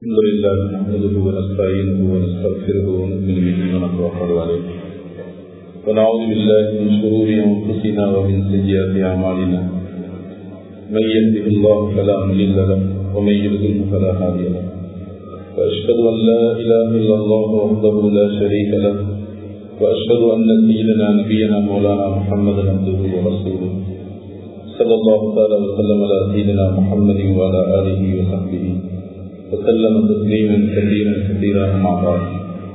الحمد لله نحمده ونستعينه ونستغفره ونؤمن به ونتوكل عليه ونعوذ بالله من شرور انفسنا ومن سيئات اعمالنا من يهده الله فلا مضل له ومن يضلل فلا هادي له واشهد ان لا اله الا الله وحده لا شريك له واشهد ان سيدنا نبينا مولانا محمدا عبده ورسوله صلى الله تعالى وسلم على سيدنا محمد وعلى اله وصحبه وسلم تسليما كثيرا كثيرا اما بعد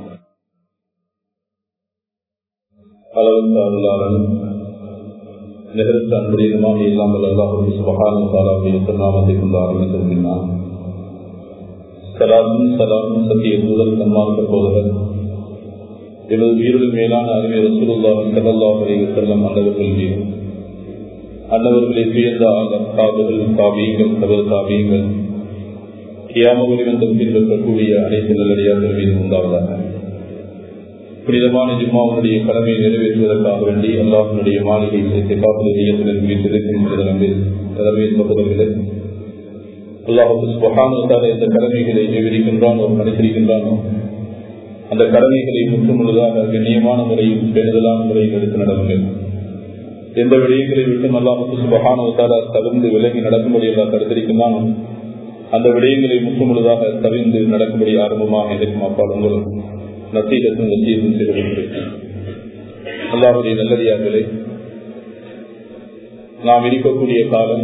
அளவற்ற அருளாளன் நிகழ்த்த அன்புடையதுமாக இல்லாமல் அல்லாஹு சுபகான சாலாவுடைய திருநாமத்தை கொண்டு ஆரம்பித்திருக்கிறான் சலாமும் சலாமும் சத்திய தூதர் சன்மார்க்க போதவர் எனது உயிரில் மேலான அறிவை ரசூலுல்லாஹி ஸல்லல்லாஹு அலைஹி வஸல்லம் அன்னவர்கள் மீது அன்னவர்களை துயர்ந்த அசாபுகள் காவியங்கள் சபல் காவியங்கள் கியாமகளில் வந்து பின்பற்றக்கூடிய அனைத்து நல்லடியார்கள் மீது உண்டாவதாக புனிதமான ஜிம்மாவுடைய கடமையை நிறைவேற்றுவதற்காக வேண்டி அல்லாஹனுடைய மாளிகை காப்பது இயந்திரன் வீட்டிலே சகோதரர்களே அல்லாஹுக்கு சுபகானத்தால் எந்த கடமைகளை விவரிக்கின்றானோ நடித்திருக்கின்றானோ அந்த கடமைகளை முற்றுமுழுதாக கண்ணியமான முறையில் பெறுதலான முறையில் எடுத்து நடவுங்கள் எந்த விடயங்களை விட்டும் அல்லாஹுக்கு சுபகானத்தால் தவிர்ந்து விலகி நடக்கும்படி எல்லாம் தடுத்திருக்கின்றானோ அந்த விடயங்களை முற்றுமுழுதாக தவிர்ந்து நடக்கும்படி ஆரம்பமாக இருக்கும் அப்பால் உங்களும் நத்தீகத்தின் நத்தீகம் செய்து அல்லாஹுடைய நல்லதியார்களே நாம் இருக்கக்கூடிய காலம்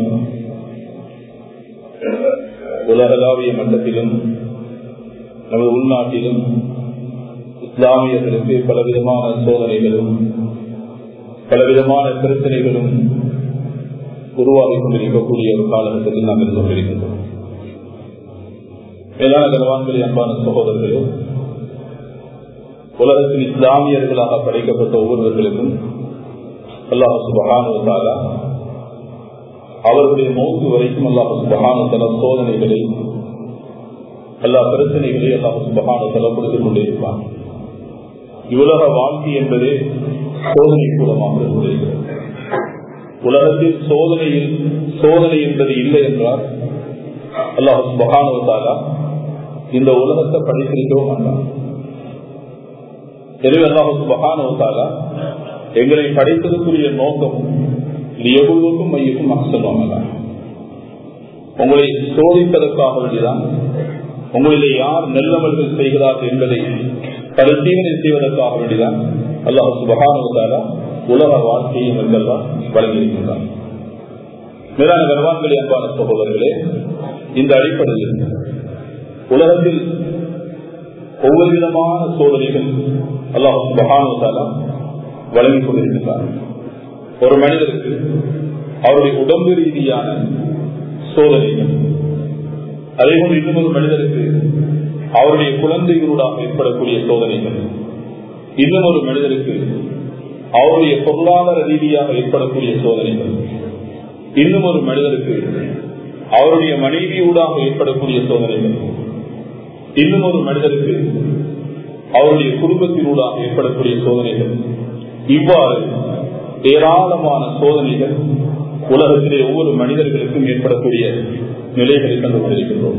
உலகளாவிய மட்டத்திலும் நமது உள்நாட்டிலும் இஸ்லாமியர்களுக்கு பலவிதமான சோதனைகளும் பலவிதமான பிரச்சனைகளும் உருவாகிக் கொண்டிருக்கக்கூடிய ஒரு காலகட்டத்தில் நாம் இருந்து கொண்டிருக்கின்றோம் மேலான கனவான்களே அன்பான சகோதரர்களும் உலகத்தில் இஸ்லாமியர்களாக படைக்கப்பட்ட ஒவ்வொருவர்களுக்கும் அல்லாஹ் சுபகானுவத்தாலா அவர்களுடைய மௌத்து வரைக்கும் அல்லாஹ் சுபகானுத்தல சோதனைகளை எல்லா பிரச்சனைகளை அல்லாஹ் சுபகானுத்தல கொடுத்துக் கொண்டே இருப்பான் இவ்வுலக வாழ்க்கை என்பதே சோதனை கூடமாக கொண்டிருக்கிறது உலகத்தில் சோதனையில் சோதனை என்பது இல்லை என்றால் அல்லாஹ் சுபகானுவத்தாலா இந்த உலகத்தை படித்திருக்கவும் மாட்டான் எனவே அல்லாஹு சுபகானுவத்தாலா எங்களை படைத்ததற்குரிய நோக்கம் எவ்வளவுக்கும் மையக்கும் அசல்வாங்க உங்களை சோதிப்பதற்காக வேண்டிதான் உங்களிலே யார் நெல்லமல்கள் செய்கிறார்கள் என்பதை பரிசீலனை செய்வதற்காக வேண்டிதான் அல்லாஹ் சுபகானுவத்தாலா உலக வாழ்க்கையை எங்கெல்லாம் வழங்கியிருக்கின்றார் மேலான கர்வான்களே அன்பான சகோதரர்களே இந்த அடிப்படையில் உலகத்தில் ஒவ்வொரு விதமான சோதனைகள் அல்லாஹ் சுபகானுவத்தாலா வழங்கிக் கொண்டிருக்கிறார் ஒரு மனிதருக்கு அவருடைய உடம்பு ரீதியான சோதனைகள் அதே போன்று இன்னும் ஒரு மனிதருக்கு அவருடைய குழந்தைகளூடாக ஏற்படக்கூடிய சோதனைகள் இன்னும் ஒரு மனிதருக்கு அவருடைய பொருளாதார ரீதியாக ஏற்படக்கூடிய சோதனைகள் இன்னும் ஒரு மனிதருக்கு அவருடைய மனைவியூடாக ஏற்படக்கூடிய சோதனைகள் இன்னும் ஒரு மனிதருக்கு அவருடைய குடும்பத்தினூடாக ஏற்படக்கூடிய சோதனைகள் இவ்வாறு ஏராளமான சோதனைகள் உலகத்திலே ஒவ்வொரு மனிதர்களுக்கும் ஏற்படக்கூடிய நிலைகளை கண்டு கொண்டிருக்கின்றோம்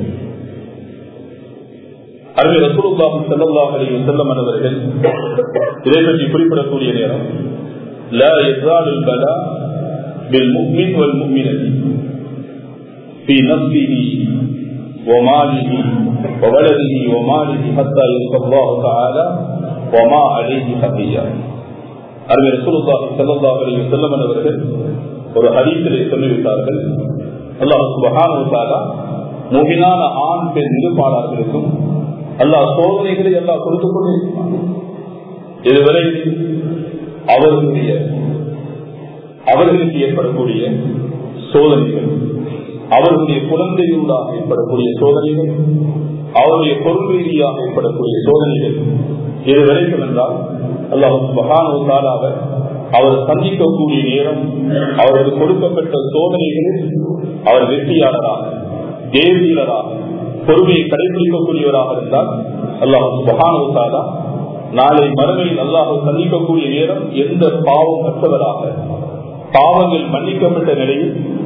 அருமை ரசூலுல்லாஹு ஸல்லல்லாஹு அலைஹி வஸல்லம் அவர்கள் இதை பற்றி குறிப்பிடக்கூடிய நேரம் லா யஸாலுல் பலா பில் முஃமின் வல் முஃமினதி في نفسه وماله وولده وماله حتى يلقى الله تعالى وما عليه خطيه அருமை ரசூலுல்லாஹி ஸல்லல்லாஹு அலைஹி வஸல்லம் அவர்கள் ஒரு ஹதீஸிலே சொல்லிவிட்டார்கள் அல்லாஹ் சுப்ஹானஹு வ தஆலா முஃமினான ஆண் பெண் இருப்பாளர்களுக்கும் அல்லாஹ் சோதனைகளை எல்லாம் கொடுத்து கொண்டே இதுவரை அவர்களுடைய அவர்களுக்கு ஏற்படக்கூடிய சோதனைகள் அவர்களுடைய குழந்தையூடாக ஏற்படக்கூடிய சோதனைகள் அவருடைய பொருள் ரீதியாக ஏற்படக்கூடிய சோதனைகள் இது வரைக்கும் என்றால் அல்லாஹ் மகானுவத்தாலாக அவர் சந்திக்கக்கூடிய நேரம் அவருக்கு கொடுக்கப்பட்ட சோதனைகளில் அவர் வெற்றியாளராக தேவியலராக பொறுமையை கடைபிடிக்கக்கூடியவராக இருந்தால் அல்லாஹ் மகானுவத்தாலா நாளை மறுமையில் அல்லாஹ் சந்திக்கக்கூடிய நேரம் எந்த பாவம் மற்றவராக பாவங்கள் மன்னிக்கப்பட்ட நிலையில்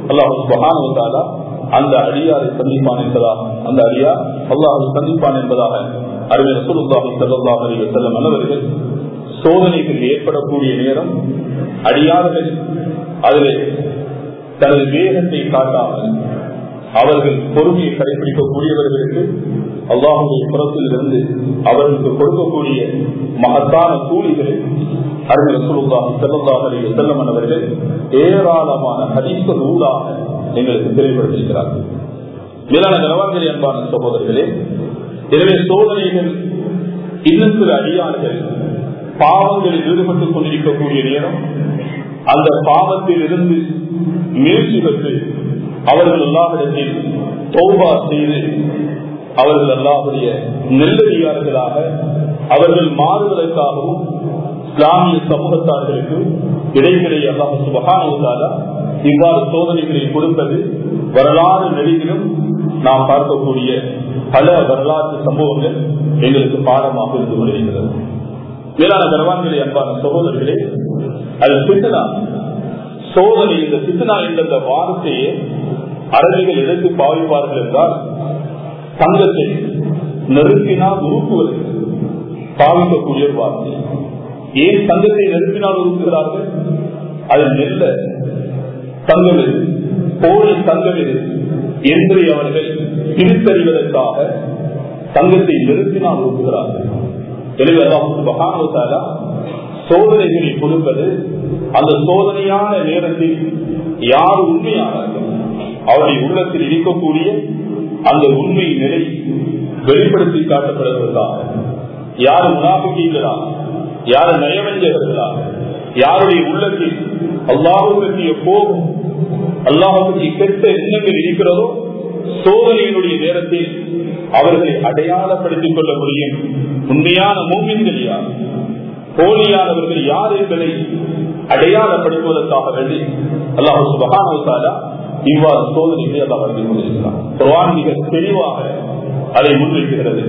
அல்லாஹ் சுபகான அந்த அடியாரை சந்திப்பான் என்பதாக அந்த அடியார் அல்லாஹை சந்திப்பான் என்பதாக அறிஞர் ரசூலுல்லாஹி ஸல்லல்லாஹு அலைஹி வஸல்லம் அல்லவர்கள் சோதனைகள் ஏற்படக்கூடிய நேரம் அடியார்கள் அதில் தனது வேகத்தை காட்டாமல் அவர்கள் பொறுமையை கடைபிடிக்கக்கூடியவர்களுக்கு அல்லாஹுடைய புறத்தில் இருந்து அவர்களுக்கு கொடுக்கக்கூடிய மகத்தான கூலிகளை அறிஞர் ரசூலுல்லாஹி ஸல்லல்லாஹு அலைஹி வஸல்லம் அவர்கள் ஏராளமான ஹதீஸ் ஊடாக எங்களுக்கு தெளிவுபடுத்தியிருக்கிறார்கள் மேலான கனவான்களே அன்பான சகோதரர்களே எனவே சோதனைகள் இன்னும் சில அடியார்கள் பாவங்களில் ஈடுபட்டுக் கொண்டிருக்கக்கூடிய நேரம் அந்த பாவத்தில் இருந்து முயற்சி பெற்று அவர்கள் அல்லாவிடத்தில் தௌபா செய்து அவர்கள் அல்லாவுடைய நெல்லடியார்களாக அவர்கள் மாறுவதற்காகவும் இஸ்லாமிய சமூகத்தார்களுக்கு இடைவெளி அல்லாஹ் சுபகான இவ்வாறு சோதனைகளை கொடுப்பது வரலாறு நெறியிலும் நாம் பார்க்கக்கூடிய பல வரலாற்று சம்பவங்கள் எங்களுக்கு பாடமாக இருந்து கொண்டிருக்கிறது மேலான கர்வான்களை அன்பான சகோதரர்களே அது சித்தனா சோதனை இந்த சித்தனா என்ற வார்த்தையை அரபிகள் எதற்கு பாவிப்பார்கள் என்றால் தங்கத்தை நெருப்பினால் உருக்குவது பாவிக்கக்கூடிய ஒரு வார்த்தை ஏன் தங்கத்தை நெருப்பினால் உருக்குகிறார்கள் அது நெல்ல தங்கம் எது போலி தங்கம் எது என்று அவர்கள் பிரித்தறிவதற்காக தங்கத்தை நெருப்பினால் உருக்குகிறார்கள் எனவே மகானோசாலா சோதனைகளை கொடுப்பது அந்த சோதனையான நேரத்தில் யார் உண்மையானார்கள் அவருடைய உள்ளத்தில் இருக்கக்கூடிய அந்த உண்மை நிலை வெளிப்படுத்தி காட்டப்படுவதற்காக யார் முனாபிக்கீங்களா யார் நயவஞ்சகர்களா யாருடைய உள்ளத்தில் அல்லாஹு பற்றிய கோபம் அல்லாஹு பற்றிய கெட்ட எண்ணங்கள் இருக்கிறதோ சோதனையினுடைய நேரத்தில் அவர்களை அடையாளப்படுத்திக் கொள்ள முடியும் உண்மையான மூமின்கள் யார் போலியானவர்கள் யார் என்பதை அடையாளப்படுத்துவதற்காக வேண்டி அல்லாஹு சுபகானா இவ்வாறு சோதனைகளை அல்லாஹ் வழங்கி கொண்டிருக்கிறார் குர்ஆன் மிக தெளிவாக அதை முன்வைக்கிறது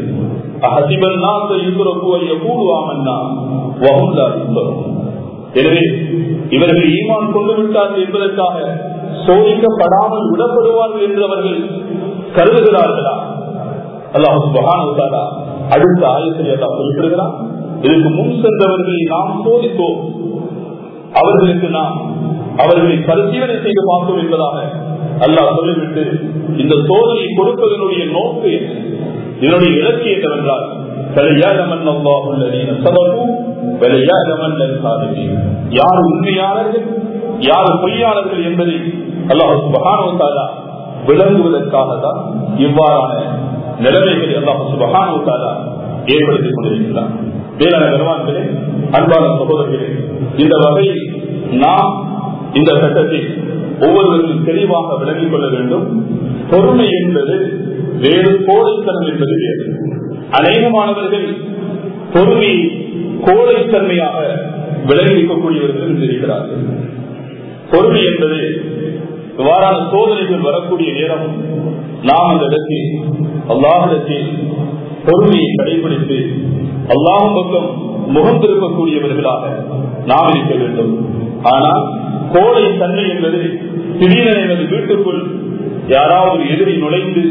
எனவே இவர்கள் ஈமான் கொண்டு விட்டார்கள் என்பதற்காக சோதிக்கப்படாமல் விடப்படுவார்கள் என்று அவர்கள் கருதுகிறார்களா அல்லாஹு அடுத்த ஆயத்தில் எல்லாம் குறிப்பிடுகிறார் இதற்கு முன் சென்றவர்களை நாம் சோதித்தோம் அவர்களுக்கு நாம் அவர்களை பரிசீலனை செய்து பார்த்தோம் என்பதாக அல்லாஹ் சொல்லிவிட்டு இந்த சோதனை கொடுப்பதனுடைய நோக்கு இதனுடைய இலக்கு என்னவென்றால் யார் உண்மையாளர்கள் யார் பொய்யாளர்கள் என்பதை அல்லாஹு விளங்குவதற்காக தான் இவ்வாறான நிலைமைகளை அல்லாஹு சுபகானுத்தாலா ஏற்படுத்திக் கொண்டிருக்கிறார் வேளாண் பெருமான்களே அன்பான சகோதரர்களே இந்த வகையில் நாம் இந்த சட்டத்தை ஒவ்வொருவரும் தெளிவாக விளங்கிக் கொள்ள வேண்டும் பொறுமை என்பது வேறு கோடைத்தனம் என்பது வேறு அநேகமானவர்கள் பொறுமை கோடைத்தன்மையாக விளங்கிக்கக்கூடியவர்கள் இருக்கிறார்கள் பொறுமை என்பது இவ்வாறான சோதனைகள் வரக்கூடிய நேரம் நாம் அந்த இடத்தில் அல்லாஹிடத்தில் பொறுமையை கடைபிடித்து அல்லாஹும் பக்கம் முகம் திருப்பக்கூடியவர்களாக நாம் இருக்க வேண்டும் ஆனால் கோடை தன்மை என்பது திடீரென எமது வீட்டுக்குள் யாராவது எதிரி நுழைந்து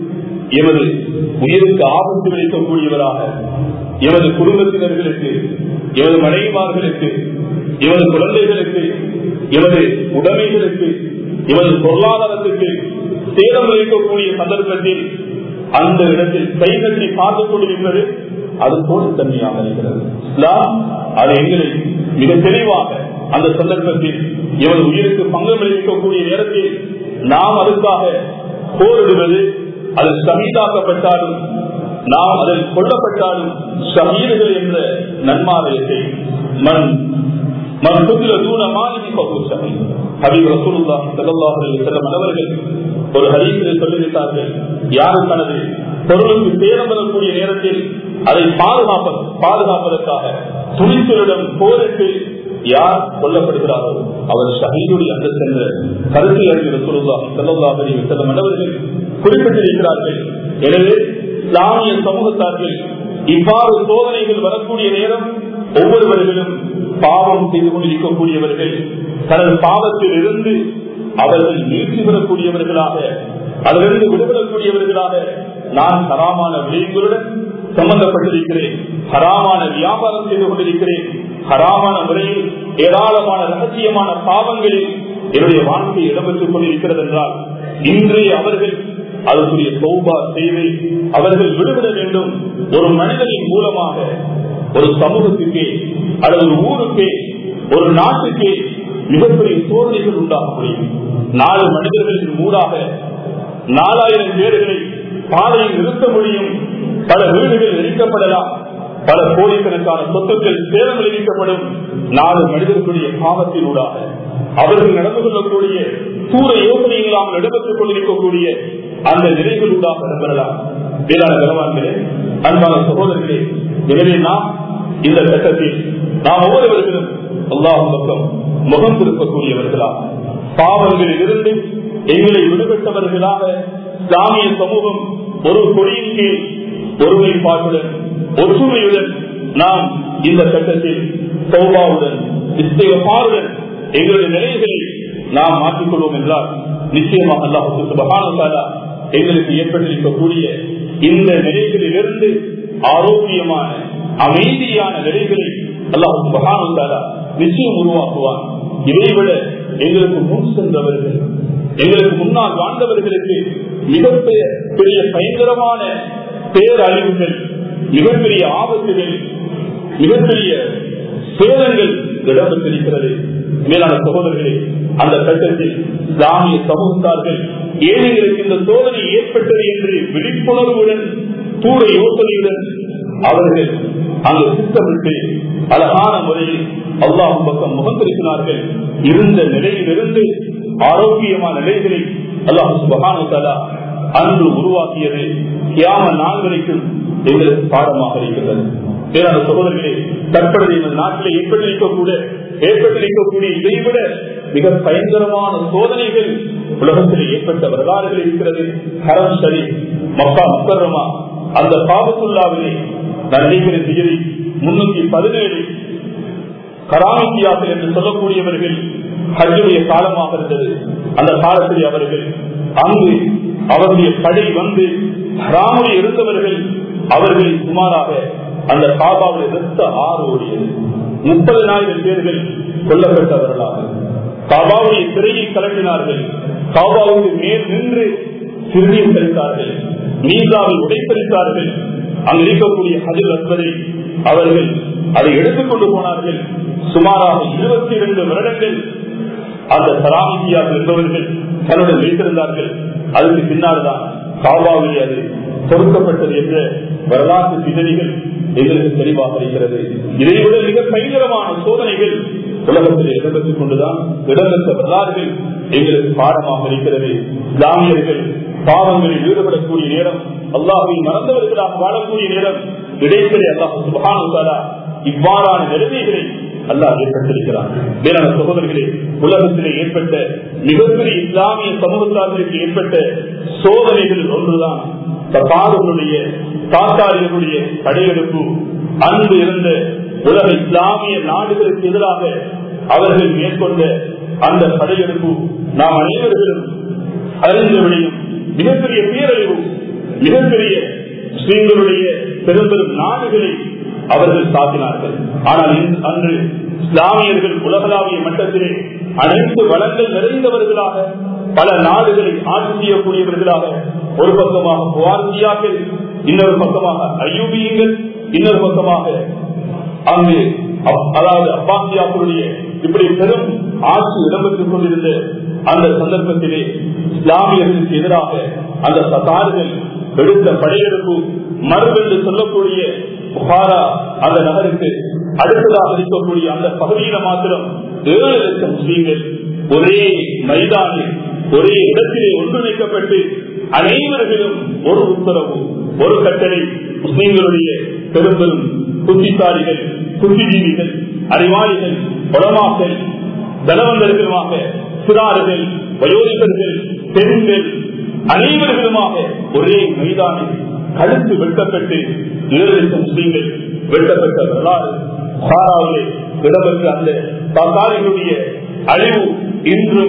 எமது உயிருக்கு ஆபத்து விளைக்கக்கூடியவராக எமது குடும்பத்தினர்களுக்கு எமது மனைவிமார்களுக்கு எமது குழந்தைகளுக்கு எமது உடைமைகளுக்கு எமது பொருளாதாரத்துக்கு சேதம் விளைக்கக்கூடிய சந்தர்ப்பத்தில் அந்த இடத்தில் கைகட்டி பார்த்துக் கொண்டிருப்பது அது போல தன்மையாக இருக்கிறது இஸ்லாம் அது எங்களை மிக தெளிவாக அந்த சந்தர்ப்பத்தில் எமது உயிருக்கு பங்கு விளைவிக்கக்கூடிய நேரத்தில் நாம் அதுக்காக போரிடுவது அது சமீதாக்கப்பட்டாலும் நாம் அதில் கொல்லப்பட்டாலும் ஷஹீதுகள் என்ற நன்மாலயத்தை மண் மண் புத்திர தூண மாலினி பகுர் ஷஹீத் ஹபீப் ரசூலுல்லா ஸல்லல்லாஹு அலைஹி வஸல்லம் அவர்கள் ஒரு ஹதீஸில் சொல்லிவிட்டார்கள் யாரு தனது பொருளுக்கு சேதம் வரக்கூடிய நேரத்தில் அதை பாதுகாப்ப பாதுகாப்பதற்காக துணிச்சலுடன் போரிட்டு யார் கொல்லப்படுகிறாரோ அவர் ஷஹீதுடைய அந்த சென்ற கருத்தை அறிஞர் ரசூலுல்லா ஸல்லல்லாஹு அலைஹி வஸல்லம் அவர்கள் குறிப்பிட்டிருக்கிறார்கள் எனவே இஸ்லாமிய சமூகத்தார்கள் இவ்வாறு சோதனைகள் வரக்கூடிய நேரம் ஒவ்வொருவர்களும் பாவம் செய்து கொண்டிருக்கக்கூடியவர்கள் தனது பாவத்தில் இருந்து அவர்கள் நீழ்ச்சி பெறக்கூடியவர்களாக அதிலிருந்து விடுபடக்கூடியவர்களாக நான் ஹராமான விடயங்களுடன் சம்பந்தப்பட்டிருக்கிறேன் ஹராமான வியாபாரம் செய்து கொண்டிருக்கிறேன் ஹராமான முறையில் ஏராளமான ரகசியமான பாவங்களில் என்னுடைய வாழ்க்கை இடம்பெற்றுக் கொண்டிருக்கிறது என்றால் இன்றைய அவர்கள் அதற்குரிய சௌபா செய்து அவர்கள் விடுபட வேண்டும் ஒரு மனிதனின் மூலமாக ஒரு சமூகத்துக்கே அல்லது ஒரு ஊருக்கே ஒரு நாட்டுக்கே மிகப்பெரிய சோதனைகள் உண்டாக முடியும் நாலு மனிதர்களின் மூடாக நாலாயிரம் பேர்களை பாதையில் நிறுத்த முடியும் பல வீடுகள் எரிக்கப்படலாம் பல கோடிக்கணக்கான சொத்துக்கள் சேதம் விளைவிக்கப்படும் நாலு மனிதர்களுடைய பாவத்தினூடாக அவர்கள் நடந்து கொள்ளக்கூடிய தூர யோசனை இல்லாமல் இடம்பெற்றுக் கொண்டிருக்கக்கூடிய அந்த நிலைகளூடாக நம்பலாம் வேளாண் கனவான்களே அன்பான சகோதரர்களே எனவே நாம் இந்த கட்டத்தில் நாம் ஒவ்வொருவர்களும் அல்லாஹ் பக்கம் முகம் திருப்பக்கூடியவர்களா பாவங்களில் இருந்து எங்களை விடுபட்டவர்களாக இஸ்லாமிய சமூகம் ஒரு கொடியின் கீழ் ஒருமைப்பாட்டுடன் ஒற்றுமையுடன் நாம் இந்த கட்டத்தில் சௌபாவுடன் இஸ்தேகப்பாருடன் எங்களுடைய நிலைகளை நாம் மாற்றிக்கொள்வோம் என்றால் நிச்சயமாக அல்லாஹு சுபகான எங்களுக்கு ஏற்பட்டிருக்கக்கூடிய இந்த நிலைகளிலிருந்து ஆரோக்கியமான அமைதியான நிலைகளை அல்லாஹு சுபகான நிச்சயம் உருவாக்குவான் இதைவிட எங்களுக்கு முன் சென்றவர்கள் எங்களுக்கு முன்னால் வாழ்ந்தவர்களுக்கு மிகப்பெரிய பெரிய பயங்கரமான பேரழிவுகள் மிகப்பெரிய ஆபத்துகள் மிகப்பெரிய சேதங்கள் இடம்பெற்றிருக்கிறது மேலான சகோதரர்களே அந்த கட்டத்தில் இஸ்லாமிய சமூகத்தார்கள் ஏழைகளுக்கு இந்த சோதனை ஏற்பட்டது என்று விழிப்புணர்வுடன் தூர யோசனையுடன் அவர்கள் அங்கு திட்டமிட்டு அழகான முறையில் அல்லாஹும் பக்கம் முகந்திருக்கிறார்கள் இருந்த நிலையிலிருந்து ஆரோக்கியமான நிலைகளை அல்லாஹு சுபகான அன்று உருவாக்கியது கியாம நாள் வரைக்கும் எங்களுக்கு பாடமாக இருக்கிறது வேறான சகோதரர்களே தற்பொழுது இந்த நாட்டில் ஏற்பட்டிருக்கக்கூட ஏற்பட்டிருக்கக்கூடிய இதைவிட மிக பயங்கரமான சோதனைகள் உலகத்தில் ஏற்பட்ட வரலாறுகள் இருக்கிறது ஹரம் சரி மக்கா முக்கரமா அந்த பாபத்துல்லாவிலே நன்றிகளை திகழி முன்னூத்தி பதினேழு கராமித்தியாக்கள் என்று சொல்லக்கூடியவர்கள் ஹஜ்ஜுடைய காலமாக இருந்தது அந்த காலத்தில் அவர்கள் அங்கு அவருடைய படை வந்து ஹராமில் இருந்தவர்கள் அவர்களை சுமாராக அந்த காபாவுடைய ரத்த ஆறு ஓடியது முப்பதனாயிரம் பேர்கள் கொல்லப்பட்டவர்களாக காபாவுடைய திரையை கலட்டினார்கள் காபாவுக்கு மேல் நின்று சிறுநீர் கழித்தார்கள் நீசாவை உடைப்பளித்தார்கள் அங்கு இருக்கக்கூடிய ஹஜர் அஸ்வரை அவர்கள் அதை எடுத்துக்கொண்டு போனார்கள் சுமாராக இருபத்தி இரண்டு வருடங்கள் அந்த சராமியாக இருந்தவர்கள் தன்னுடன் வைத்திருந்தார்கள் அதுக்கு பின்னால்தான் காபாவிலே அது பொருத்தப்பட்டது என்ற வரலாற்று பின்னணிகள் எங்களுக்கு தெளிவாக இருக்கிறது இதைவிட மிக பயங்கரமான சோதனைகள் உலகத்தில் இடம்பெற்றுக் கொண்டுதான் இடம்பெற்ற வரலாறுகள் எங்களுக்கு பாடமாக இருக்கிறது இஸ்லாமியர்கள் பாவங்களில் ஈடுபடக்கூடிய நேரம் அல்லாஹை மறந்தவர்களாக வாழக்கூடிய நேரம் இடைத்தலை அல்லாஹ் சுபானுசாலா இவ்வாறான நிலைமைகளை அல்லாஹ் ஏற்பட்டிருக்கிறார் வேளாண் சகோதரர்களே உலகத்திலே ஏற்பட்ட மிகப்பெரிய இஸ்லாமிய சமூகத்தார்களுக்கு ஏற்பட்ட சோதனைகள் ஒன்றுதான் பாடுகளுடைய தாத்தாரிகளுடைய படையெடுப்பு அன்பு இருந்த உலக இஸ்லாமிய நாடுகளுக்கு எதிராக அவர்கள் மேற்கொண்ட அந்த படையெடுப்பு நாம் அனைவர்களும் அறிந்த விடையும் மிகப்பெரிய பேரழிவு மிகப்பெரிய முஸ்லீம்களுடைய பெரும் பெரும் நாடுகளை அவர்கள் தாக்கினார்கள் ஆனால் அன்று இஸ்லாமியர்கள் உலகளாவிய மட்டத்திலே அனைத்து வளங்கள் நிறைந்தவர்களாக பல நாடுகளை ஆட்சி செய்யக்கூடியவர்களாக ஒரு பக்கமாக புவார்த்தியாக்கள் இன்னொரு பக்கமாக ஐயூபியங்கள் இன்னொரு பக்கமாக அங்கு அதாவது அப்பாசியாக்களுடைய இப்படி பெரும் ஆட்சி இடம்பெற்றுக் கொண்டிருந்த அந்த சந்தர்ப்பத்திலே இஸ்லாமியர்களுக்கு எதிராக அந்த சதார்கள் எடுத்த படையெடுப்பு மறுபென்று சொல்லக்கூடிய புகாரா அந்த நகருக்கு அடுத்ததாக இருக்கக்கூடிய அந்த பகுதியில மாத்திரம் ஏழு லட்சம் முஸ்லீம்கள் ஒரே மைதானில் ஒரே இடத்திலே ஒன்றிணைக்கப்பட்டு அனைவர்களும் ஒரு உத்தரவு ஒரு கட்டளை முஸ்லீம்களுடைய பெரும் பெரும் புத்திசாலிகள் புத்திஜீவிகள் அறிவாளிகள் உளமாக்கள் தனவந்தர்களுமாக சிறார்கள் வயோதிகர்கள் பெண்கள் அனைவர்களுமாக ஒரே மைதானில் கழுத்து வெட்டப்பட்டு ஏழு லட்சம் முஸ்லீம்கள் வெட்டப்பட்ட வரலாறு சாராவிலே இடம்பெற்ற அந்த தாத்தாரிகளுடைய அழிவு இன்றும்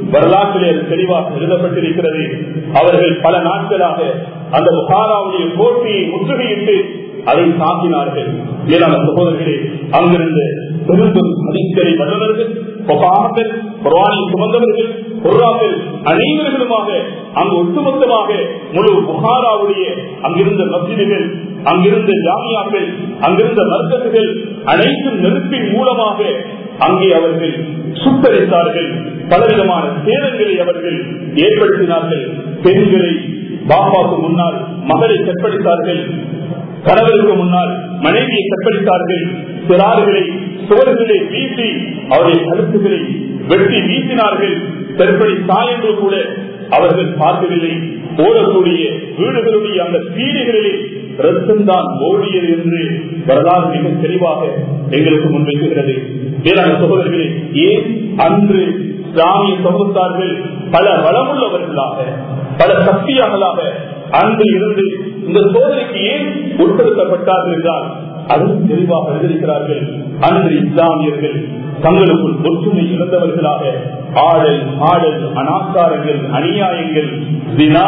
வரலாற்றிலே அது தெளிவாக எழுதப்பட்டிருக்கிறது அவர்கள் பல நாட்களாக அந்த புகாராவுடைய கோட்டையை முற்றுகையிட்டு அதை தாக்கினார்கள் மேலான சகோதரர்களே அங்கிருந்து பெரும் பெரும் மதிக்கரை வல்லவர்கள் பொகாமர்கள் குரானை சுமந்தவர்கள் பொருளாக்கள் அனைவர்களுமாக அங்கு ஒட்டுமொத்தமாக முழு புகாராவுடைய அங்கிருந்த மசிதிகள் அங்கிருந்த ஜாமியாக்கள் அங்கிருந்த மருத்துவர்கள் அனைத்தும் நெருப்பின் மூலமாக அங்கே அவர்கள் சுத்தரித்தார்கள் பலவிதமான சேதங்களை அவர்கள் ஏற்படுத்தினார்கள் பெண்களை பாப்பாவுக்கு முன்னால் மகளை கற்பழித்தார்கள் கணவருக்கு முன்னால் மனைவியை கற்பழித்தார்கள் சிறார்களை சுவர்களை வீசி அவருடைய கருத்துக்களை வெட்டி வீசினார்கள் கற்பழி சாயங்கள் கூட அவர்கள் பார்க்கவில்லை ஓடக்கூடிய வீடுகளுடைய அந்த பீடிகளிலே ரத்தம்தான் ஓடியது என்று வரலாறு மிக தெளிவாக எங்களுக்கு முன்வைக்குகிறது வேளாண் சகோதரர்களே ஏன் அன்று இஸ்லாமிய சமூகத்தார்கள் பல வளமுள்ளவர்களாக பல சக்தியாகலாக அன்று இருந்து இந்த சோதனைக்கு ஏன் உட்படுத்தப்பட்டார்கள் என்றால் அதுவும் தெளிவாக எழுதியிருக்கிறார்கள் அன்று இஸ்லாமியர்கள் தங்களுக்குள் ஒற்றுமை இழந்தவர்களாக ஆடல் ஆடல் அனாச்சாரங்கள் அநியாயங்கள் தினா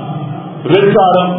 விபச்சாரம்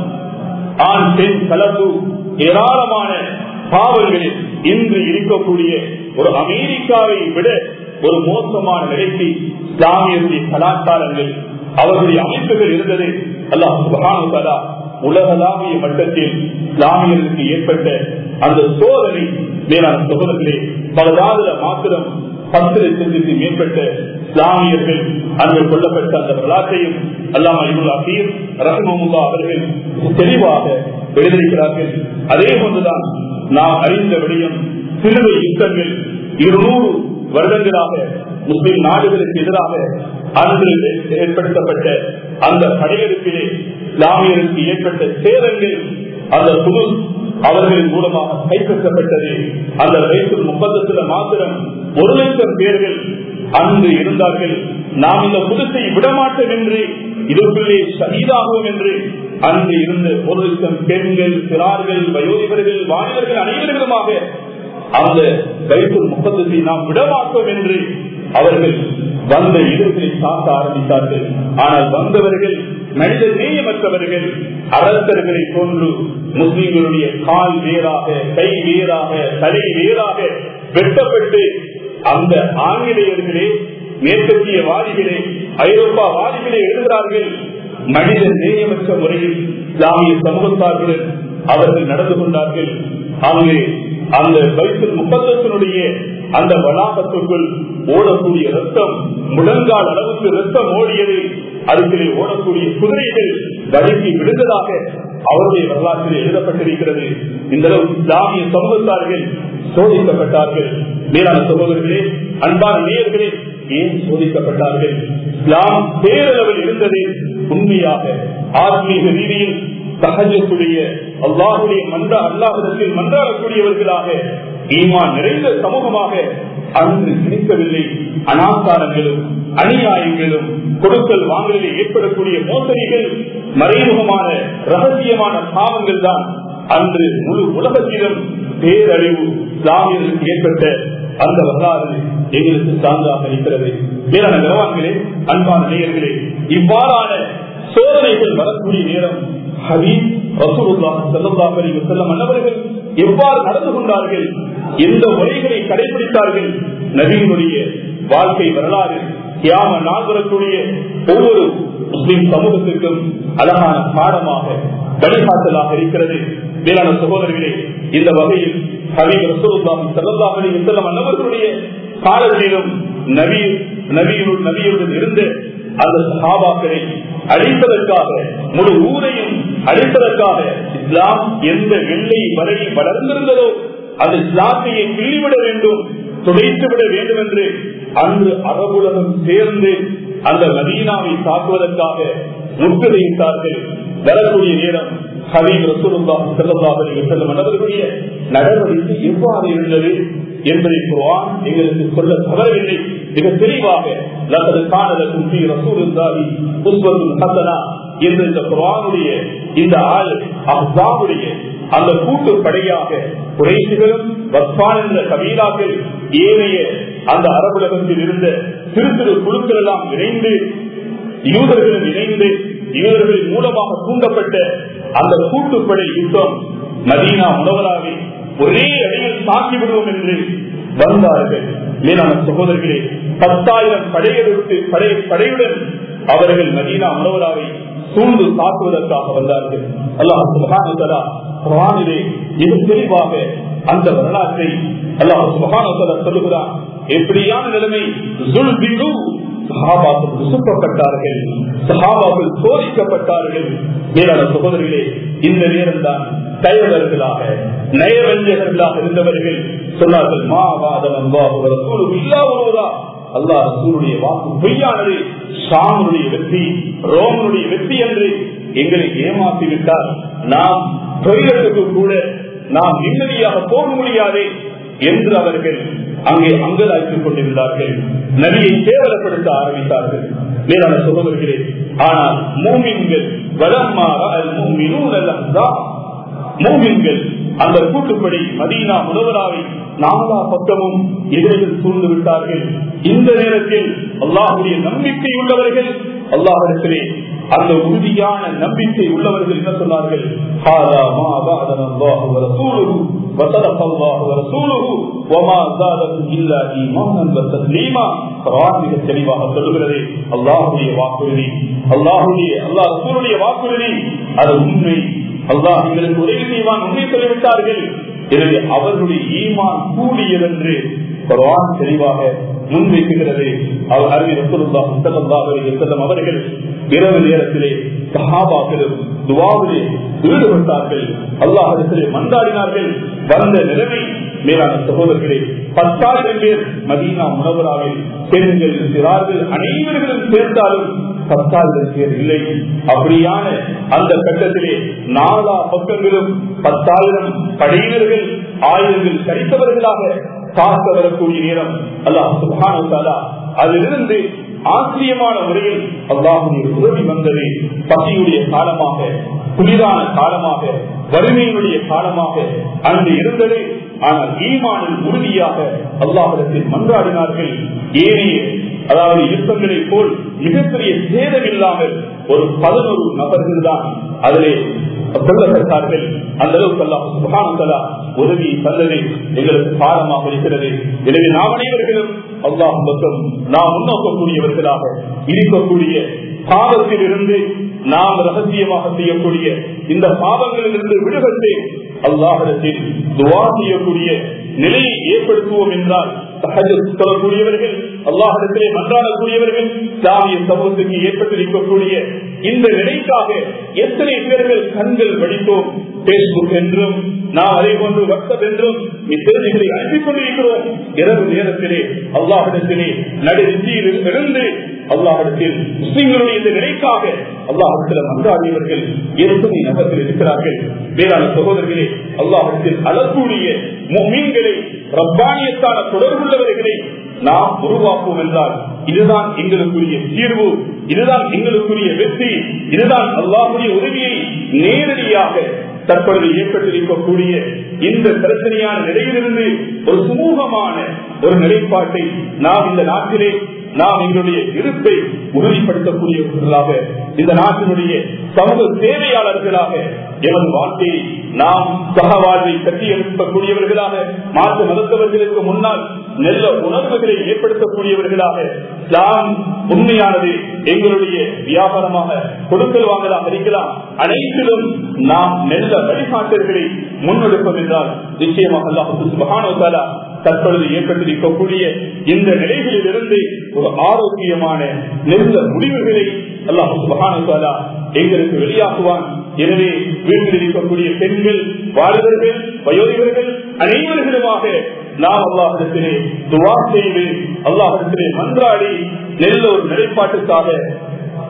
ஆண் பெண் கலப்பு ஏராளமான பாவங்களில் இன்று இருக்கக்கூடிய ஒரு அமெரிக்காவை விட ஒரு மோசமான நிலைக்கு இஸ்லாமியருடைய கலாச்சாரங்கள் அவர்களுடைய அமைப்புகள் இருந்தது அல்லாஹ் சுபகானுதலா உலகளாவிய மட்டத்தில் இஸ்லாமியர்களுக்கு ஏற்பட்ட அந்த சோதனை மேலான சோதனைகளே பலதாதுல மாத்திரம் பத்து லட்சத்திற்கு மேற்பட்ட இஸ்லாமியர்கள் அங்கு கொல்லப்பட்ட அந்த வரலாற்றையும் அல்லாம இபுல் அசீர் ரஹமுல்லா அவர்கள் தெளிவாக எழுதியிருக்கிறார்கள் அதே போன்றுதான் நாம் அறிந்த விடயம் சிலுவை யுத்தங்கள் இருநூறு வருடங்களாக முஸ்லிம் நாடுகளுக்கு எதிராக அன்று ஏற்படுத்தப்பட்ட அந்த படையெடுப்பிலே இஸ்லாமியருக்கு ஏற்பட்ட சேதங்கள் அந்த புது அவர்களின் மூலமாக கைப்பற்றப்பட்டது அந்த வயசில் முப்பத்தத்துல மாத்திரம் ஒரு லட்சம் பேர்கள் அன்று இருந்தார்கள் நாம் இந்த புதுசை விடமாட்டோம் என்று இதற்குள்ளே சகிதாகும் என்று அன்று இருந்த ஒரு லட்சம் பெண்கள் சிறார்கள் வயோதிபர்கள் வாலிபர்கள் அனைவர்களுமாக அந்த வயசில் முப்பத்தத்தை நாம் விடமாட்டோம் என்று அவர்கள் வந்த இடங்களை சாத்த ஆரம்பித்தார்கள் ஆனால் வந்தவர்கள் மனித நேயமற்றவர்கள் அரசர்களை போன்று முஸ்லிம்களுடைய கால் வேறாக கை வேறாக தலை வேறாக வெட்டப்பட்டு அந்த ஆங்கிலேயர்களே மேற்கத்திய வாதிகளே ஐரோப்பா வாதிகளே எழுதுகிறார்கள் மனித நேயமற்ற முறையில் இஸ்லாமிய சமூகத்தார்களுடன் அவர்கள் நடந்து கொண்டார்கள் அங்கே அந்த பைசல் முப்பத்தத்தினுடைய அந்த வளாகத்துக்குள் ஓடக்கூடிய ரத்தம் முழங்கால் அளவுக்கு ரத்தம் ஓடியது அதுக்கிலே ஓடக்கூடிய குதிரைகள் வழுக்கி விழுந்ததாக அவருடைய வரலாற்றில் எழுதப்பட்டிருக்கிறது இந்த அளவு இஸ்லாமிய சமூகத்தார்கள் சோதிக்கப்பட்டார்கள் மேலான சகோதரர்களே அன்பான நேயர்களே ஏன் சோதிக்கப்பட்டார்கள் இஸ்லாம் பேரளவில் இருந்தது உண்மையாக ஆத்மீக ரீதியில் சகஜக்கூடிய அல்லாஹுடைய மன்றா அல்லாஹிடத்தில் மன்றாடக்கூடியவர்களாக ஈமான் நிறைந்த சமூகமாக அன்று சிரிக்கவில்லை அனாச்சாரங்களும் அநியாயங்களும் கொடுக்கல் வாங்கலில் ஏற்படக்கூடிய மோசடிகள் மறைமுகமான ரகசியமான பாவங்கள் தான் அன்று முழு உலகத்திலும் பேரழிவு இஸ்லாமியர்களுக்கு ஏற்பட்ட அந்த வரலாறு எங்களுக்கு சார்ந்தாக இருக்கிறது வேறான நிலவான்களே அன்பான நேயர்களே இவ்வாறான சோதனைகள் வரக்கூடிய நேரம் ஹபீப் ரசூலுல்லாஹ் ஸல்லல்லாஹு அலைஹி வஸல்லம் அன்னவர்கள் எவ்வாறு நடந்து கொண்டார்கள் எந்த முறைகளை கடைபிடித்தார்கள் நபியினுடைய வாழ்க்கை வரலாறு கியாம நாள் வரக்கூடிய ஒவ்வொரு முஸ்லிம் சமூகத்திற்கும் அழகான பாடமாக வழிகாட்டலாக இருக்கிறது வேளாண் சகோதரர்களே இந்த வகையில் ஹபீப் ரசூலுல்லாஹி ஸல்லல்லாஹு அலைஹி வஸல்லம் அன்னவர்களுடைய காலத்திலும் நபி நபியுடன் நபியுடன் இருந்த அந்த சஹாபாக்களை அழிப்பதற்காக முழு ஊரையும் அழிப்பதற்காக இஸ்லாம் எந்த எல்லை வரை வளர்ந்திருந்ததோ அந்த இஸ்லாத்தையை கிள்ளிவிட வேண்டும் துடைத்து விட வேண்டும் என்று அன்று அரபுலகம் சேர்ந்து அந்த மதீனாவை தாக்குவதற்காக முற்றுகையிட்டார்கள் வரக்கூடிய நேரம் ஹபீப் ரசூலுல்லாஹி ஸல்லல்லாஹு அலைஹி வஸல்லம் அவர்களுடைய நடவடிக்கை எவ்வாறு இருந்தது என்பதை குர்ஆன் எங்களுக்கு சொல்ல தவறவில்லை மிக தெளிவாக லகது காணலக்கும் ஃபீ ரசூலுல்லாஹி உஸ்வத்துன் ஹஸனா என்ற இந்த குர்ஆனுடைய இந்த ஆள் அஹ்ஸாபுடைய அந்த கூட்டு படையாக குறைசிகளும் வஸ்பான் என்ற கபீலாக்கள் ஏனைய அந்த அரபுலகத்தில் இருந்த சிறு சிறு குழுக்கள் எல்லாம் இணைந்து யூதர்களும் இணைந்து யூதர்களின் மூலமாக தூண்டப்பட்ட அந்த கூட்டுப்படை யுத்தம் மதீனா முனவராவை ஒரே அடியில் தாக்கி விடுவோம் என்று வந்தார்கள் மேலான சகோதரர்களே பத்தாயிரம் படையெடுத்து படை படையுடன் அவர்கள் மதீனா முனவராவை சூழ்ந்து தாக்குவதற்காக வந்தார்கள் அல்லாஹ் சுபகானதலா குரானிலே மிக தெளிவாக அந்த வரலாற்றை அல்லாஹ் சுபகானதலா சொல்லுகிறார் எப்படியான நிலைமை சுல்பிகு சஹாபாக்கள் உசுப்பப்பட்டார்கள் சஹாபாக்கள் சோதிக்கப்பட்டார்கள் மேலான சகோதரிகளே இந்த நேரம் தான் கைவலர்களாக நயவஞ்சகர்களாக இருந்தவர்கள் சொன்னார்கள் மாவாதம் அன்பாக இல்லா ஒருவரா அல்லா ரசூருடைய வாக்கு பொய்யானது ஷாமனுடைய வெற்றி ரோமனுடைய வெற்றி என்று எங்களை ஏமாற்றி விட்டால் நாம் தொழிலுக்கு கூட நாம் நிம்மதியாக போக முடியாதே என்று அவர்கள் அங்கே அங்கலாய்த்துக் கொண்டிருந்தார்கள் நபியை கேவலப்படுத்த ஆரம்பித்தார்கள் மேலான சகோதரர்களே ஆனால் மூமின்கள் வளம்மாற மூமின்கள் அந்த கூட்டுப்படி மதீனா முனவராவை நாலா பக்கமும் எதிரிகள் சூழ்ந்து விட்டார்கள் இந்த நேரத்தில் அல்லாஹுடைய நம்பிக்கை உள்ளவர்கள் அல்லாஹிடத்திலே அந்த உறுதியான நம்பிக்கை உள்ளவர்கள் என்ன சொன்னார்கள் தெளிவாக சொல்லுகிறது அல்லாஹுடைய வாக்குறுதி அல்லாஹுடைய அல்லாஹ் ரசூலுடைய வாக்குறுதி அது உண்மை அல்லாஹ் எங்களுக்கு உதவி செய்வான் உண்மை சொல்லிவிட்டார்கள் எனவே அவர்களுடைய ஈமான் கூடியதென்று குரான் தெளிவாக முன்வைக்குகிறது அவர் அறிவி ரசூலுல்லாஹ் அவர்கள் இரவு நேரத்திலே சஹாபாக்களும் துவாவிலே ஈடுபட்டார்கள் அல்லாஹிடத்திலே மன்றாடினார்கள் வந்த நிலைமை மேலான சகோதரர்களே பத்தாயிரம் பேர் மதீனா முனவராவில் பெண்கள் சிறார்கள் அனைவர்களும் சேர்ந்தாலும் பத்தாயிரம் பேர் இல்லை அப்படியான அந்த கட்டத்திலே நாலா பக்கங்களும் பத்தாயிரம் படையினர்கள் ஆயிரங்கள் கழித்தவர்களாக காக்க வரக்கூடிய நேரம் அல்லாஹ் சுபானா அதிலிருந்து ஆச்சரியமான முறையில் அல்லாஹுடைய உதவி வந்தது பசியுடைய காலமாக குளிரான காலமாக வறுமையினுடைய காலமாக அன்று இருந்தது ஆனால் ஈமானில் உறுதியாக அல்லாஹிடத்தில் மன்றாடினார்கள் ஏனைய அதாவது யுத்தங்களை போல் மிகப்பெரிய சேதம் இல்லாமல் ஒரு பதினொரு நபர்கள் தான் அதிலே சொல்லப்பட்டார்கள் அந்த அளவுக்கு அல்லாஹ் சுகானந்தலா உதவி தந்தது எங்களுக்கு பாடமாக இருக்கிறது எனவே நாம் அனைவர்களும் அல்லாஹ் பக்கம் நாம் முன்னோக்கக்கூடியவர்களாக இருக்கக்கூடிய பாவத்தில் இருந்து நாம் ரகசியமாக செய்யக்கூடிய இந்த பாவங்களில் இருந்து விடுபட்டு அல்லாஹிடத்தில் துவா செய்யக்கூடிய நிலையை ஏற்படுத்துவோம் என்றால் சொல்லக்கூடியவர்கள் அல்லாஹிடத்திலே மன்றாடக்கூடியவர்கள் இஸ்லாமிய சமூகத்துக்கு ஏற்பட்டிருக்கக்கூடிய இந்த நிலைக்காக எத்தனை பேர்கள் கண்கள் வடித்தோம் பேஸ்புக் என்றும் நாம் அதே போன்று வாட்ஸ்அப் என்றும் இத்தனைகளை அனுப்பிக் கொண்டிருக்கிறோம் இரவு நேரத்திலே அல்லாஹிடத்திலே நடுநிதியில் இருந்து அல்லாஹிடத்தில் முஸ்லிம்களுடைய இந்த நிலைக்காக அல்லாஹிடத்தில் மன்றாடியவர்கள் எத்தனை நபர்கள் இருக்கிறார்கள் வேளாண் சகோதரர்களே அல்லாஹிடத்தில் அளக்கூடிய மீன்களை ரப்பானியத்தான தொடர்புள்ளவர்களை நாம் உருவாக்குவோம் என்றால் இதுதான் எங்களுக்குரிய தீர்வு இதுதான் எங்களுக்குரிய வெற்றி இதுதான் அல்லாஹுடைய உதவியை நேரடியாக தற்பொழுது ஏற்பட்டிருக்கக்கூடிய இந்த பிரச்சனையான நிலையிலிருந்து ஒரு சுமூகமான ஒரு நிலைப்பாட்டை நாம் இந்த நாட்டிலே நாம் எங்களுடைய இருப்பை உறுதிப்படுத்தக்கூடியவர்களாக இந்த நாட்டினுடைய சமூக சேவையாளர்களாக எமது வாழ்க்கையை நாம் சக வாழ்வை கட்டியெழுப்பக்கூடியவர்களாக மாற்று மதத்தவர்களுக்கு முன்னால் நல்ல உணர்வுகளை ஏற்படுத்தக்கூடியவர்களாக நாம் உண்மையானது எங்களுடைய வியாபாரமாக கொடுக்கல் வாங்கலாம் இருக்கலாம் அனைத்திலும் நாம் நல்ல வழிகாட்டல்களை முன்னெடுப்போம் என்றால் நிச்சயமாக அல்லாஹு தற்பொழுது ஏற்பட்டிருக்கக்கூடிய இந்த நிலைகளில் இருந்து ஒரு ஆரோக்கியமான நல்ல முடிவுகளை அல்லாஹு சுபகான எங்களுக்கு வெளியாக்குவான் எனவே வீட்டில் இருக்கக்கூடிய பெண்கள் வாலிபர்கள் வயோதிகர்கள் அனைவர்களுமாக நாம் அல்லாஹிடத்திலே துவா செய்து அல்லாஹிடத்திலே மன்றாடி நல்ல ஒரு நிலைப்பாட்டுக்காக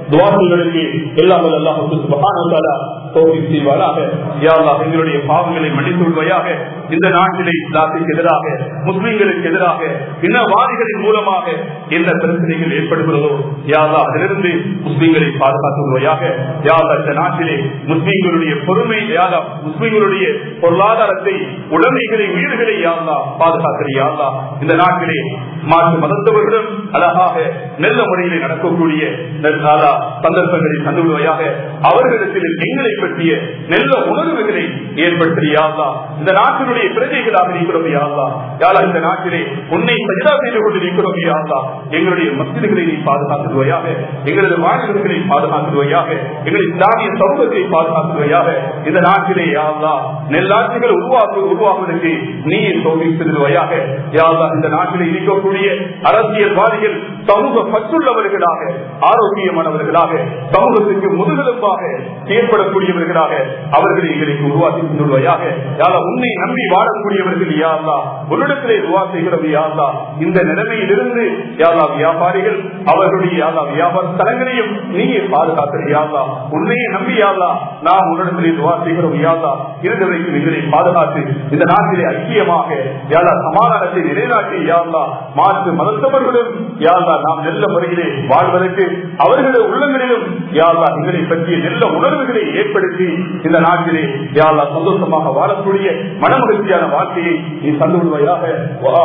துவாசிகளுக்கு எல்லாம் அல்லாஹு செய்வாராக யாழ்லா எங்களுடைய பாவங்களை மன்னித்து விடுவையாக இந்த நாட்டிலே இஸ்லாத்துக்கு எதிராக முஸ்லிம்களுக்கு எதிராக இனவாதிகளின் மூலமாக என்ன பிரச்சனைகள் ஏற்படுகிறதோ யாதா அதிலிருந்து முஸ்லிம்களை பாதுகாத்து விடுவையாக யாதா இந்த நாட்டிலே முஸ்லிம்களுடைய பொறுமை யாதா முஸ்லிம்களுடைய பொருளாதாரத்தை உடைமைகளை உயிர்களை யாதா பாதுகாக்கிற யாதா இந்த நாட்டிலே மாற்று மதத்தவர்களும் அழகாக நல்ல முறையிலே நடக்கக்கூடிய சந்தர்ப்பங்களை தந்துவிடுவையாக அவர்களிடத்தில் எங்களை பற்றிய நல்ல உணர்வுகளை ஏற்படுத்தியாதா இந்த நாட்டினுடைய பிரஜைகளாக இருக்கிறோம் யாதா யாரா இந்த நாட்டிலே உன்னை சஜிதா செய்து கொண்டு இருக்கிறோம் யாதா எங்களுடைய மசிதிகளை நீ பாதுகாத்துடுவையாக எங்களது மாநிலங்களை பாதுகாத்துடுவையாக எங்கள் இஸ்லாமிய சமூகத்தை பாதுகாத்துடுவையாக இந்த நாட்டிலே யாதா நெல்லாட்சிகள் உருவாக்கு உருவாக்குவதற்கு நீ சோதித்ததுவையாக யாதா இந்த நாட்டிலே இருக்கக்கூடிய அரசியல்வாதிகள் சமூக பற்றுள்ளவர்களாக ஆரோக்கியமானவர்களாக சமூகத்துக்கு முதுகெலும்பாக செயற்படக்கூடியவர்களாக அவர்களை எங்களுக்கு உருவாக்கி கொண்டுள்வையாக யாரா உன்னை நம்பி வாழக்கூடியவர்கள் யாரா உன்னிடத்திலே உருவா செய்கிறது யாரா இந்த நிலைமையிலிருந்து யாரா வியாபாரிகள் அவர்களுடைய யாரா வியாபார ஸ்தலங்களையும் நீயே பாதுகாக்கிற யாரா உன்னையே நம்பி யாரா நாம் உன்னிடத்திலே துவா செய்கிறோம் யாரா இருந்த வரைக்கும் எங்களை பாதுகாத்து இந்த நாட்டிலே ஐக்கியமாக யாரா சமாதானத்தை நிலைநாட்டி யாரா மாற்று மதத்தவர்களும் யாரா நாம் நல்ல முறையிலே வாழ்வதற்கு அவர்களுடைய உள்ளங்களிலும் யாரா எங்களை பற்றிய நல்ல உணர்வுகளை ஏற்படுத்தி இந்த நாட்டிலே யாரா சந்தோஷமாக வாழக்கூடிய மனமகிழ்ச்சியான வாழ்க்கையை நீ தந்து விடுவாயாக